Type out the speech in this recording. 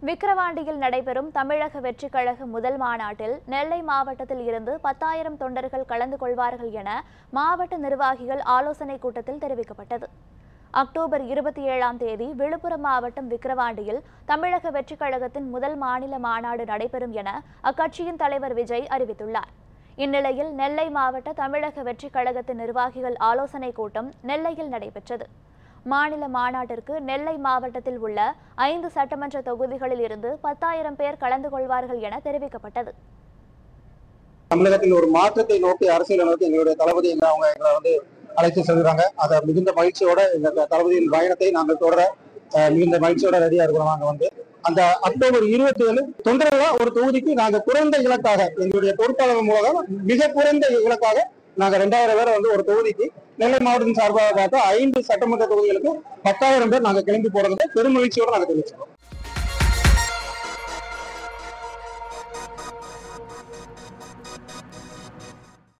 விக்கிரவாண்டியில் நடைபெறும் தமிழக வெற்றிக் கழக முதல் மாநாட்டில் நெல்லை மாவட்டத்தில் இருந்து பத்தாயிரம் தொண்டர்கள் கலந்து கொள்வார்கள் என மாவட்ட நிர்வாகிகள் ஆலோசனைக் கூட்டத்தில் தெரிவிக்கப்பட்டது அக்டோபர் இருபத்தி ஏழாம் தேதி விழுப்புரம் மாவட்டம் விக்கிரவாண்டியில் தமிழக வெற்றிக் கழகத்தின் முதல் மாநில மாநாடு நடைபெறும் என அக்கட்சியின் தலைவர் விஜய் அறிவித்துள்ளார் இந்நிலையில் நெல்லை மாவட்ட தமிழக வெற்றிக் கழகத்தின் நிர்வாகிகள் ஆலோசனைக் கூட்டம் நெல்லையில் நடைபெற்றது மாநில மாநாட்டிற்கு நெல்லை மாவட்டத்தில் உள்ள ஐந்து சட்டமன்ற தொகுதிகளில் இருந்து பத்தாயிரம் பேர் கலந்து கொள்வார்கள் என தெரிவிக்கப்பட்டது தமிழகத்தில் ஒரு மாற்றத்தை நோக்கி அரசியலை நோக்கி எங்களுடைய தளபதி எங்க அவங்க எங்களை வந்து அழைத்து செல்கிறாங்க அதை மிகுந்த மகிழ்ச்சியோட எங்க தளபதியின் பயணத்தை நாங்கள் தொடர அஹ், மிகுந்த மகிழ்ச்சியோட ரெடியா இருக்கிறோம் நாங்க வந்து அந்த அக்டோபர் இருபத்தி ஏழு தொண்டர்களா ஒரு தொகுதிக்கு நாங்க குறைந்த இலக்காக எங்களுடைய பொறுப்பாளர் மூலம் மிக குறைந்த இலக்காக நாங்க ரெண்டாயிரம் பேரை வந்து ஒரு தொகுதிக்கு நெல்லை மாவட்டத்தின் சார்பாக பார்த்தா ஐந்து சட்டமன்ற தொகுதிகளுக்கு பத்தாயிரம் பேர் நாங்க கிளம்பி போறது பெரும் மகிழ்ச்சியோட நாங்க தெரிவிச்சோம்